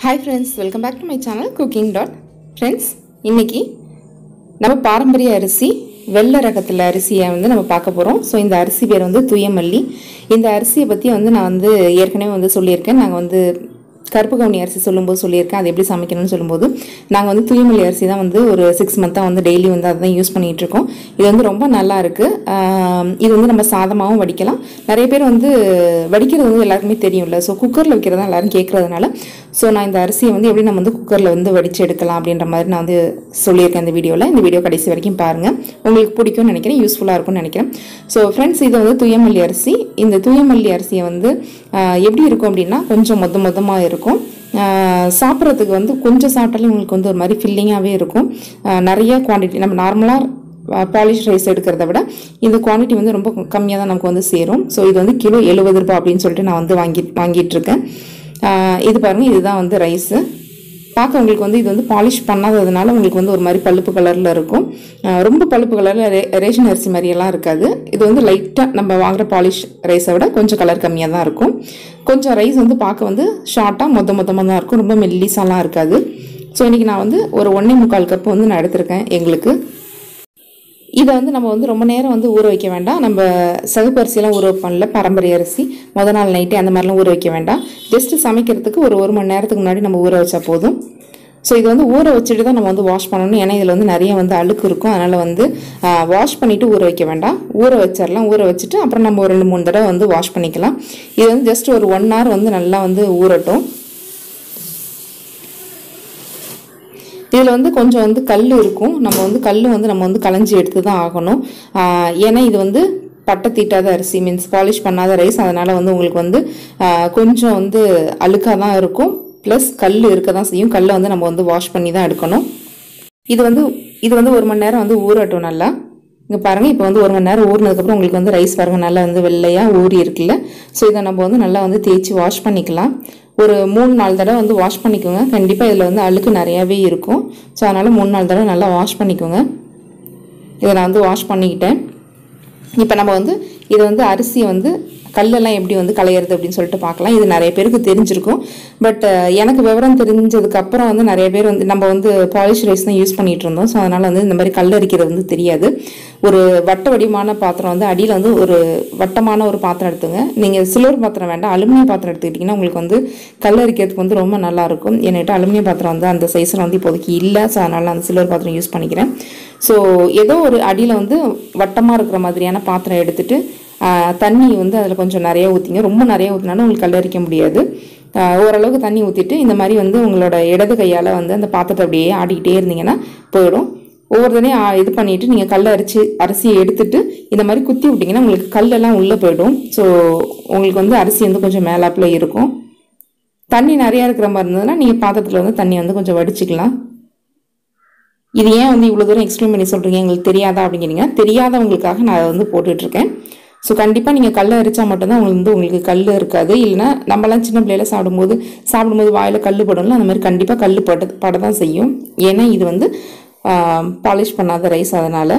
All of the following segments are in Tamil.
hi friends welcome back to my channel cooking dot friends இன்னைக்கு நம்ம பாரம்பரிய அரிசி வெள்ளை ரகத்தில் அரிசியை வந்து நம்ம பார்க்க போகிறோம் ஸோ இந்த அரிசி பேர் வந்து துயமல்லி இந்த அரிசியை பற்றி வந்து நான் வந்து ஏற்கனவே வந்து சொல்லியிருக்கேன் நாங்கள் வந்து கருப்பு கவுனி அரிசி சொல்லும்போது சொல்லியிருக்கேன் அது எப்படி சமைக்கணும்னு சொல்லும்போது நாங்கள் வந்து தூயமல்லி அரிசி தான் வந்து ஒரு சிக்ஸ் மந்த்தாக வந்து டெய்லி வந்து அதை தான் யூஸ் பண்ணிகிட்டு இருக்கோம் இது வந்து ரொம்ப நல்லா இருக்குது இது வந்து நம்ம சாதமாகவும் வடிக்கலாம் நிறைய பேர் வந்து வடிக்கிறது வந்து எல்லாருக்குமே தெரியும்ல ஸோ குக்கரில் வைக்கிறதா எல்லாரும் கேட்குறதுனால ஸோ நான் இந்த அரிசியை வந்து எப்படி நம்ம வந்து குக்கரில் வந்து வடித்து எடுக்கலாம் அப்படின்ற மாதிரி நான் வந்து சொல்லியிருக்கேன் இந்த வீடியோவில் இந்த வீடியோ கடைசி வரைக்கும் பாருங்கள் உங்களுக்கு பிடிக்கும்னு நினைக்கிறேன் யூஸ்ஃபுல்லாக இருக்கும்னு நினைக்கிறேன் ஸோ ஃப்ரெண்ட்ஸ் இது வந்து துயமல்லி அரிசி இந்த துயமல்லி அரிசியை வந்து ஆஹ், எப்படி இருக்கும் அப்படின்னா கொஞ்சம் மொத்த மொத்தமாக இருக்கும் சாப்பிட்றதுக்கு வந்து கொஞ்சம் சாப்பிட்டாலே உங்களுக்கு வந்து ஒரு மாதிரி ஃபில்லிங்காகவே இருக்கும் ஆஹ், நிறைய குவான்டிட்டி நம்ம நார்மலாக பாலிஷ் ரைஸ் எடுக்கிறத விட இந்த குவான்டிட்டி வந்து ரொம்ப கம்மியாக தான் நமக்கு வந்து சேரும் ஸோ இது வந்து கிலோ எழுபது ரூபாய் அப்படின்னு சொல்லிட்டு நான் வந்து வாங்கி வாங்கிட்டு இருக்கேன் ஆஹ், இது பாருங்கள் இதுதான் வந்து ரைஸு பார்க்க உங்களுக்கு வந்து இது வந்து பாலிஷ் பண்ணாததுனால உங்களுக்கு வந்து ஒரு மாதிரி பழுப்பு கலரில் இருக்கும் ஆஹ் ரொம்ப பழுப்பு கலரில் ரே ரேஷன் அரிசி மாதிரியெல்லாம் இருக்காது இது வந்து லைட்டாக நம்ம வாங்குற பாலிஷ் ரைஸை விட கொஞ்சம் கலர் கம்மியாக தான் இருக்கும் கொஞ்சம் ரைஸ் வந்து பார்க்க வந்து ஷார்ட்டாக மொத்த மொத்தமாக தான் இருக்கும் ரொம்ப மெல்லிசாலாம் இருக்காது ஸோ இன்றைக்கி நான் வந்து ஒரு ஒன்றே முக்கால் கப் வந்து நான் எடுத்திருக்கேன் எங்களுக்கு இதை வந்து நம்ம வந்து ரொம்ப நேரம் வந்து ஊற வைக்க வேண்டாம் நம்ம சிகப்பு அரிசியெல்லாம் ஊற வைப்போம்ல பாரம்பரிய அரிசி முத நாள் நைட்டே அந்த மாதிரிலாம் ஊற வைக்க வேண்டாம் ஜஸ்ட் சமைக்கிறதுக்கு ஒரு ஒரு மணி நேரத்துக்கு முன்னாடி நம்ம ஊற வச்சா போதும் ஸோ இது வந்து ஊற வச்சுட்டு தான் நம்ம வந்து வாஷ் பண்ணணும் ஏன்னா இதில் வந்து நிறைய வந்து அழுக்கு இருக்கும் அதனால் வந்து வாஷ் பண்ணிவிட்டு ஊற வைக்க வேண்டாம் ஊற வச்சிடலாம் ஊற வச்சுட்டு அப்புறம் நம்ம ஒரு ரெண்டு மூணு தடவை வந்து வாஷ் பண்ணிக்கலாம் இது வந்து ஜஸ்ட் ஒரு ஒன் hour வந்து நல்லா வந்து ஊறட்டும் இதில் வந்து கொஞ்சம் வந்து கல் இருக்கும் நம்ம வந்து கல் வந்து நம்ம வந்து களைஞ்சி எடுத்து தான் ஆகணும் ஆஹ் ஏன்னா இது வந்து பட்டை தீட்டாத அரிசி மீன்ஸ் பாலிஷ் பண்ணாத ரைஸ் அதனால் வந்து உங்களுக்கு வந்து ஆஹ் கொஞ்சம் வந்து அழுக்காக தான் இருக்கும் ப்ளஸ் கல் இருக்க தான் செய்யும் கல்லை வந்து நம்ம வந்து வாஷ் பண்ணி தான் எடுக்கணும் இது வந்து இது வந்து ஒரு மணி நேரம் வந்து ஊறட்டும் நல்லா இங்கே பாருங்கள் இப்போ வந்து ஒரு மணி நேரம் ஊறினதுக்கப்புறம் உங்களுக்கு வந்து ரைஸ் பாருங்க நல்லா வந்து வெள்ளையாக ஊறி இருக்குல்ல ஸோ இதை நம்ம வந்து நல்லா வந்து தேய்ச்சி வாஷ் பண்ணிக்கலாம் ஒரு மூணு நாலு தடவை வந்து வாஷ் பண்ணிக்கோங்க கண்டிப்பாக இதில் வந்து அழுக்கு நிறையாவே இருக்கும் ஸோ அதனால் மூணு நாலு தடவை நல்லா வாஷ் பண்ணிக்கோங்க இதை நான் வந்து வாஷ் பண்ணிக்கிட்டேன் இப்போ நம்ம வந்து இது வந்து அரிசி வந்து கல்லெல்லாம் எப்படி வந்து களையிறது அப்படின்னு சொல்லிட்டு பார்க்கலாம் இது நிறைய பேருக்கு தெரிஞ்சிருக்கும் பட் எனக்கு விவரம் தெரிஞ்சதுக்கு அப்புறம் வந்து நிறைய பேர் வந்து நம்ம வந்து பாலிஷ் ரைஸ் தான் யூஸ் பண்ணிட்டு இருந்தோம் ஸோ அதனால் வந்து இந்த மாதிரி கல் அரிக்கிறது வந்து தெரியாது ஒரு வட்ட வடிவமான பாத்திரம் வந்து அடியில் வந்து ஒரு வட்டமான ஒரு பாத்திரம் எடுத்துங்க நீங்கள் சில்வர் பாத்திரம் வேண்டாம் அலுமினியம் பாத்திரம் எடுத்துக்கிட்டிங்கன்னா உங்களுக்கு வந்து கல் அரிக்கிறதுக்கு வந்து ரொம்ப நல்லா இருக்கும் என்கிட்ட அலுமினியம் பாத்திரம் வந்து அந்த சைஸில் வந்து இப்போதைக்கு இல்லை ஸோ அதனால் அந்த சில்வர் பாத்திரம் யூஸ் பண்ணிக்கிறேன் ஸோ ஏதோ ஒரு அடியில் வந்து வட்டமாக இருக்கிற மாதிரியான பாத்திரம் எடுத்துட்டு ஆஹ், தண்ணி வந்து அதில் கொஞ்சம் நிறைய ஊற்றிங்க ரொம்ப நிறைய ஊற்றினாலும் உங்களுக்கு கல்லரிக்க முடியாது ஆஹ், ஓரளவுக்கு தண்ணி ஊற்றிட்டு இந்த மாதிரி வந்து உங்களோட இடது கையால் வந்து அந்த பாத்திரத்தை அப்படியே ஆடிக்கிட்டே இருந்தீங்கன்னா போயிடும் ஒவ்வொரு தடையும் ஆ- இது பண்ணிட்டு நீங்கள் கல் அரிசி அரிசியை எடுத்துட்டு இந்த மாதிரி குத்தி விட்டிங்கன்னா உங்களுக்கு கல்லெல்லாம் உள்ளே போயிடும் ஸோ உங்களுக்கு வந்து அரிசி வந்து கொஞ்சம் மேலாப்பில் இருக்கும் தண்ணி நிறையா இருக்கிற மாதிரி இருந்ததுன்னா நீங்கள் பாத்திரத்தில் வந்து தண்ணி வந்து கொஞ்சம் வடிச்சுக்கலாம் இது ஏன் வந்து இவ்வளோ தூரம் எக்ஸ்பிளைன் பண்ணி சொல்கிறீங்க எங்களுக்கு தெரியாதா அப்படிங்கிறீங்க தெரியாதவங்களுக்காக நான் அதை வந்து போட்டுட்ருக்கேன் ஸோ கண்டிப்பாக நீங்கள் கல் அரிச்சா மட்டும்தான் உங்களுக்கு வந்து உங்களுக்கு கல் இருக்காது இல்லைன்னா நம்மலாம் சின்ன பிள்ளையில சாப்பிடும்போது சாப்பிடும்போது வாயில் கல் படும்ல அந்த மாதிரி கண்டிப்பாக கல் பட பட தான் செய்யும் ஏன்னா இது வந்து பாலிஷ் பண்ணாத ரைஸ் அதனால்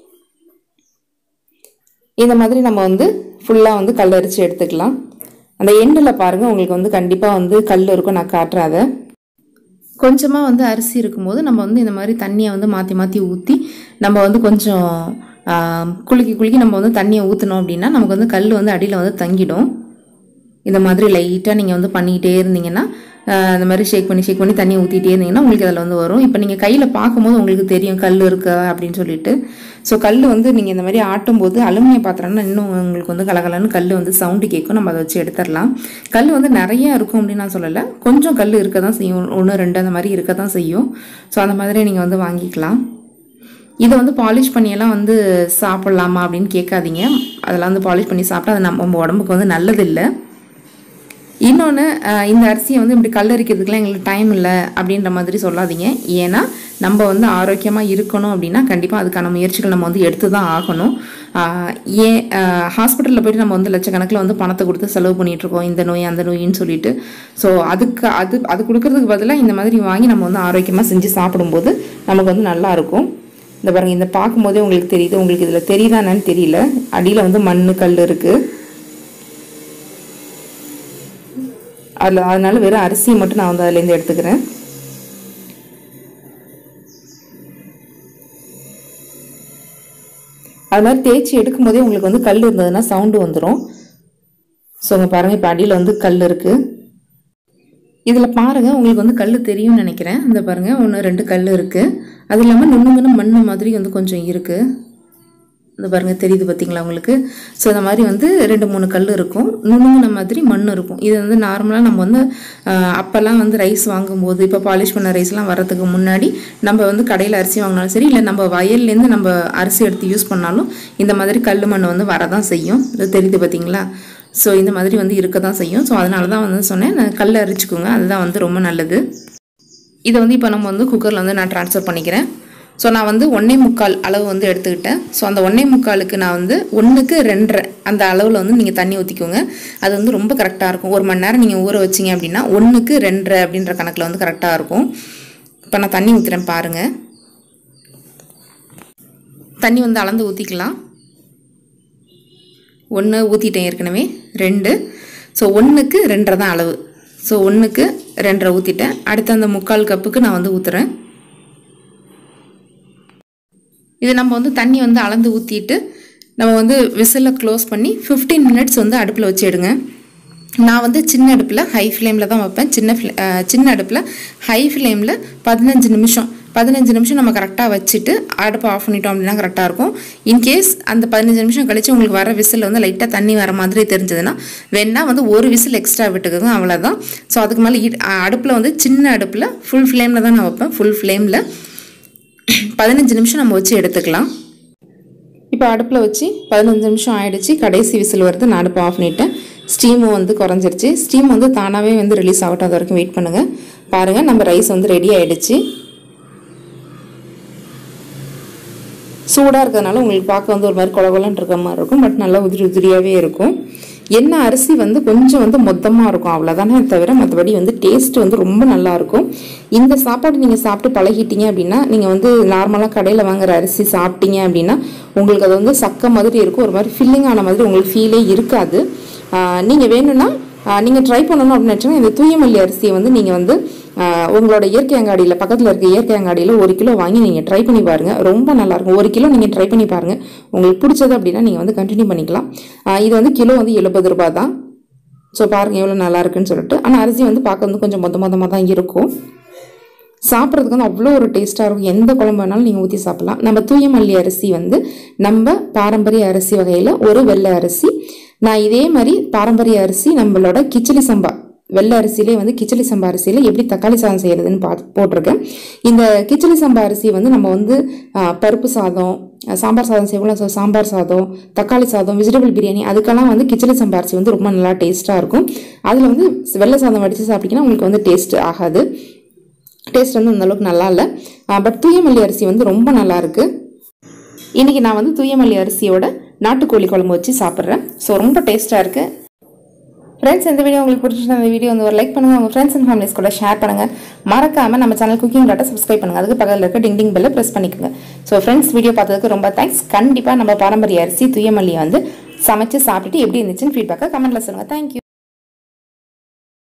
இந்த மாதிரி நம்ம வந்து ஃபுல்லாக வந்து கல் அரிச்சு எடுத்துக்கலாம் அந்த எண்டில் பாருங்கள் உங்களுக்கு வந்து கண்டிப்பாக வந்து கல் இருக்கும் நான் காட்டுறேன் அதை கொஞ்சமாக வந்து அரிசி இருக்கும்போது நம்ம வந்து இந்த மாதிரி தண்ணியை வந்து மாற்றி மாற்றி ஊற்றி நம்ம வந்து கொஞ்சம் ஆம், குலுக்கி குலுக்கி நம்ம வந்து தண்ணியை ஊற்றினோம் அப்படின்னா நமக்கு வந்து கல் வந்து அடியில் வந்து தங்கிடும் இந்த மாதிரி லைட்டாக நீங்கள் வந்து பண்ணிக்கிட்டே இருந்தீங்கன்னா ஆஹ், இந்த மாதிரி ஷேக் பண்ணி ஷேக் பண்ணி தண்ணி ஊற்றிட்டே இருந்தீங்கன்னா உங்களுக்கு அதில் வந்து வரும் இப்போ நீங்கள் கையில் பார்க்கும்போது உங்களுக்கு தெரியும் கல் இருக்கா அப்படின்னு சொல்லிட்டு ஸோ கல் வந்து நீங்கள் இந்த மாதிரி ஆட்டும்போது அலுமினிய பாத்திரம்னா இன்னும் உங்களுக்கு வந்து கலகலன்னு கல் வந்து சவுண்டு கேட்கும் நம்ம அதை வச்சு எடுத்துடலாம் கல் வந்து நிறைய இருக்கும் அப்படின்னு நான் சொல்லலை கொஞ்சம் கல் இருக்க தான் செய்யும் ஒன்று ரெண்டு அந்த மாதிரி இருக்க தான் செய்யும் ஸோ அந்த மாதிரி நீங்கள் வந்து வாங்கிக்கலாம் இதை வந்து பாலிஷ் பண்ணியெல்லாம் வந்து சாப்பிட்லாமா அப்படின்னு கேட்காதீங்க அதெல்லாம் வந்து பாலிஷ் பண்ணி சாப்பிட்டா அது நம்ம நம்ம உடம்புக்கு வந்து நல்லதில்லை இன்னொன்று இந்த அரிசியை வந்து இப்படி கல்லரிக்கிறதுக்குலாம் எங்களுக்கு டைம் இல்லை அப்படின்ற மாதிரி சொல்லாதீங்க ஏன்னா நம்ம வந்து ஆரோக்கியமாக இருக்கணும் அப்படின்னா கண்டிப்பாக அதுக்கான முயற்சிகள் நம்ம வந்து எடுத்து தான் ஆகணும் ஆஹ் ஏன் ஹாஸ்பிட்டலில் போயிட்டு நம்ம வந்து லட்சக்கணக்கில் வந்து பணத்தை கொடுத்து செலவு பண்ணிட்டு இருக்கோம் இந்த நோய் அந்த நோயின்னு சொல்லிட்டு ஸோ அதுக்கு அது அது கொடுக்கறதுக்கு பதிலாக இந்த மாதிரி வாங்கி நம்ம வந்து ஆரோக்கியமாக செஞ்சு சாப்பிடும்போது நமக்கு வந்து நல்லா இருக்கும் இந்த பாருங்க இந்த பார்க்கும்போதே உங்களுக்கு தெரியுது உங்களுக்கு இதில் தெரியுதா என்னன்னு தெரியல அடியில் வந்து மண் கல் இருக்குது அதில் அதனால வெறும் அரிசியை மட்டும் நான் வந்து அதுலேருந்து எடுத்துக்கிறேன் அது மாதிரி தேய்ச்சி எடுக்கும் போதே உங்களுக்கு வந்து கல் இருந்ததுன்னா சவுண்டு வந்துடும் ஸோ இங்கே பாருங்கள் இப்போ அடியில் வந்து கல் இருக்குது இதில் பாருங்கள் உங்களுக்கு வந்து கல் தெரியும்னு நினைக்கிறேன் இந்த பாருங்கள் ஒன்று ரெண்டு கல் இருக்குது அது இல்லாமல் நுண்ணுங்கன்னு மண் மாதிரி வந்து கொஞ்சம் இருக்குது இந்த பாருங்கள் தெரியுது பார்த்தீங்களா உங்களுக்கு ஸோ இந்த மாதிரி வந்து ரெண்டு மூணு கல் இருக்கும் நுணுங்கின மாதிரி மண் இருக்கும் இது வந்து நார்மலாக நம்ம வந்து ஆஹ், அப்போல்லாம் வந்து ரைஸ் வாங்கும்போது இப்போ பாலிஷ் பண்ண ரைஸ்லாம் வரதுக்கு முன்னாடி நம்ம வந்து கடையில் அரிசி வாங்கினாலும் சரி இல்லை நம்ம வயல்லேருந்து நம்ம அரிசி எடுத்து யூஸ் பண்ணாலும் இந்த மாதிரி கல் மண் வந்து வரதான் செய்யும் இது தெரியுது பார்த்தீங்களா ஸோ இந்த மாதிரி வந்து இருக்க தான் செய்யும் ஸோ அதனால தான் வந்து சொன்னேன் நான் கல் அரிச்சுக்கோங்க அதுதான் வந்து ரொம்ப நல்லது இதை வந்து இப்போ நம்ம வந்து குக்கரில் வந்து நான் ட்ரான்ஸ்ஃபர் பண்ணிக்கிறேன் ஸோ நான் வந்து ஒன்றே முக்கால் அளவு வந்து எடுத்துக்கிட்டேன் ஸோ அந்த ஒன்றே முக்காலுக்கு நான் வந்து ஒன்றுக்கு ரெண்டரை அந்த அளவில் வந்து நீங்கள் தண்ணி ஊற்றிக்கோங்க அது வந்து ரொம்ப கரெக்டாக இருக்கும் ஒரு மணி நேரம் நீங்கள் ஊற வச்சிங்க அப்படின்னா ஒன்றுக்கு ரெண்டரை அப்படின்ற கணக்கில் வந்து கரெக்டாக இருக்கும் இப்போ நான் தண்ணி ஊற்றுறேன் பாருங்கள் தண்ணி வந்து அளந்து ஊற்றிக்கலாம் ஒன்று ஊற்றிட்டேன் ஏற்கனவே ரெண்டு ஸோ ஒன்றுக்கு ரெண்டரை தான் அளவு ஸோ ஒன்றுக்கு ரெண்டரை ஊற்றிட்டேன் அடுத்து அந்த முக்கால் கப்புக்கு நான் வந்து ஊற்றுறேன் இது நம்ம வந்து தண்ணி வந்து அளந்து ஊற்றிட்டு நம்ம வந்து விசிலில் க்ளோஸ் பண்ணி 15 மினிட்ஸ் வந்து அடுப்பில் வச்சு எடுங்க நான் வந்து சின்ன அடுப்பில் ஹை ஃப்ளேமில் தான் வைப்பேன் சின்ன ஃப்ளே அஹ் சின்ன அடுப்பில் ஹை ஃப்ளேமில் பதினஞ்சு நிமிஷம் பதினஞ்சு நிமிஷம் நம்ம கரெக்டாக வச்சுட்டு அடுப்பை ஆஃப் பண்ணிட்டோம் அப்படின்னா கரெக்டாக இருக்கும் இன்கேஸ் அந்த பதினஞ்சு நிமிஷம் கழிச்சு உங்களுக்கு வர விசில் வந்து லைட்டாக தண்ணி வர மாதிரி தெரிஞ்சதுன்னா வேணா வந்து ஒரு விசில் எக்ஸ்ட்ரா விட்டுக்கோங்க அவ்வளோதான் ஸோ அதுக்கு மேலே அடுப்பில் வந்து சின்ன அடுப்பில் ஃபுல் ஃப்ளேமில் தான் நான் வைப்பேன் ஃபுல் ஃப்ளேமில் பதினஞ்சு நிமிஷம் நம்ம வச்சு எடுத்துக்கலாம் இப்போ அடுப்பில் வச்சு பதினஞ்சு நிமிஷம் ஆயிடுச்சு கடைசி விசில் வருது நான் அடுப்பை ஆஃப் பண்ணிட்டேன் ஸ்டீமும் வந்து குறைஞ்சிருச்சு ஸ்டீம் வந்து தானாகவே வந்து ரிலீஸ் ஆகட்டும் அது வரைக்கும் வெயிட் பண்ணுங்கள் பாருங்கள் நம்ம ரைஸ் வந்து ரெடி ஆயிடுச்சு சூடாக இருக்கிறதுனால உங்களுக்கு பார்க்க வந்து ஒரு மாதிரி குளகுலன்னு இருக்கிற மாதிரி இருக்கும் பட் நல்லா உதிரி உதிரியாகவே இருக்கும் என்ன அரிசி வந்து கொஞ்சம் வந்து மொத்தமாக இருக்கும் அவ்வளோதானே தவிர மற்றபடி வந்து டேஸ்ட் வந்து ரொம்ப நல்லா இருக்கும் இந்த சாப்பாடு நீங்கள் சாப்பிட்டு பழகிட்டீங்க அப்படின்னா நீங்கள் வந்து நார்மலாக கடையில் வாங்குற அரிசி சாப்பிட்டீங்க அப்படின்னா உங்களுக்கு அது வந்து சக்க மாதிரி இருக்கும் ஒரு மாதிரி ஃபில்லிங் ஆன மாதிரி உங்களுக்கு ஃபீலே இருக்காது நீங்கள் வேணும்னா நீங்கள் ட்ரை பண்ணணும் அப்படின்னு நினச்சிங்கன்னா இந்த தூயமல்லி அரிசியை வந்து நீங்கள் வந்து ஆஹ், உங்களோட இயற்கை அங்காடியில் பக்கத்தில் இருக்க இயற்கை அங்காடியில் ஒரு கிலோ வாங்கி நீங்கள் ட்ரை பண்ணி பாருங்கள் ரொம்ப நல்லாயிருக்கும் ஒரு கிலோ நீங்கள் ட்ரை பண்ணி பாருங்கள் உங்களுக்கு பிடிச்சது அப்படின்னா நீங்கள் வந்து கண்டினியூ பண்ணிக்கலாம் ஆஹ், இது வந்து கிலோ வந்து எழுபது ரூபாய் தான் ஸோ பாருங்கள் எவ்வளோ நல்லா இருக்குன்னு சொல்லிட்டு ஆனால் அரிசி வந்து பார்க்க வந்து கொஞ்சம் மொத்த மொத்தமாக தான் இருக்கும் சாப்பிட்றதுக்கு வந்து அவ்வளோ ஒரு டேஸ்ட்டாக இருக்கும் எந்த குழம்பு வேணாலும் நீங்கள் ஊற்றி சாப்பிடலாம் நம்ம தூயமல்லி அரிசி வந்து நம்ம பாரம்பரிய அரிசி வகையில் ஒரு வெள்ளை அரிசி நான் இதே மாதிரி பாரம்பரிய அரிசி நம்மளோட கிச்சடி சம்பா வெள்ளை அரிசியிலே வந்து கிச்சடி சம்பா அரிசியில் எப்படி தக்காளி சாதம் செய்கிறதுன்னு பார்த்து போட்டிருக்கேன் இந்த கிச்சடி சம்பா அரிசி வந்து நம்ம வந்து ஆ, பருப்பு சாதம் ஆ, சாம்பார் சாதம் செய்வோம் ஸோ சாம்பார் சாதம் தக்காளி சாதம் வெஜிடபிள் பிரியாணி அதுக்கெல்லாம் வந்து கிச்சடி சம்பா அரிசி வந்து ரொம்ப நல்லா டேஸ்ட்டாக இருக்கும் அதில் வந்து வெள்ளை சாதம் வடித்து சாப்பிட்டீங்கன்னா உங்களுக்கு வந்து டேஸ்ட் ஆகாது டேஸ்ட் வந்து அந்த அளவுக்கு நல்லா இல்லை பட் தூயமல்லி அரிசி வந்து ரொம்ப நல்லா இருக்கு இன்னைக்கு நான் வந்து தூயமல்லி அரிசியோட நாட்டுக்கோழி குழம்பு வச்சு சாப்பிட்றேன் ஸோ ரொம்ப டேஸ்ட்டாக இருக்கு ஃப்ரெண்ட்ஸ் இந்த வீடியோ உங்களுக்கு பிடிச்சிருந்தா அந்த வீடியோ வந்து ஒரு லைக் பண்ணுங்க உங்க ஃப்ரெண்ட்ஸ் அண்ட் ஃபேமிலிஸ் கூட ஷேர் பண்ணுங்க மறக்காம நம்ம சேனல் குக்கிங் டாட்டா சப்ஸ்கிரைப் பண்ணுங்க அதுக்கு பக்கத்தில் இருக்க டிங் டிங் பெல்ல ப்ரெஸ் பண்ணிக்கோங்க ஸோ ஃப்ரெண்ட்ஸ் வீடியோ பார்த்ததுக்கு ரொம்ப தேங்க்ஸ் கண்டிப்பாக நம்ம பாரம்பரிய அரிசி தூயமல்லியை வந்து சமைச்சு சாப்பிட்டுட்டு எப்படி இருந்துச்சுன்னு ஃபீட்பேக்கை கமெண்ட்ல சொல்லுங்க தேங்க்யூ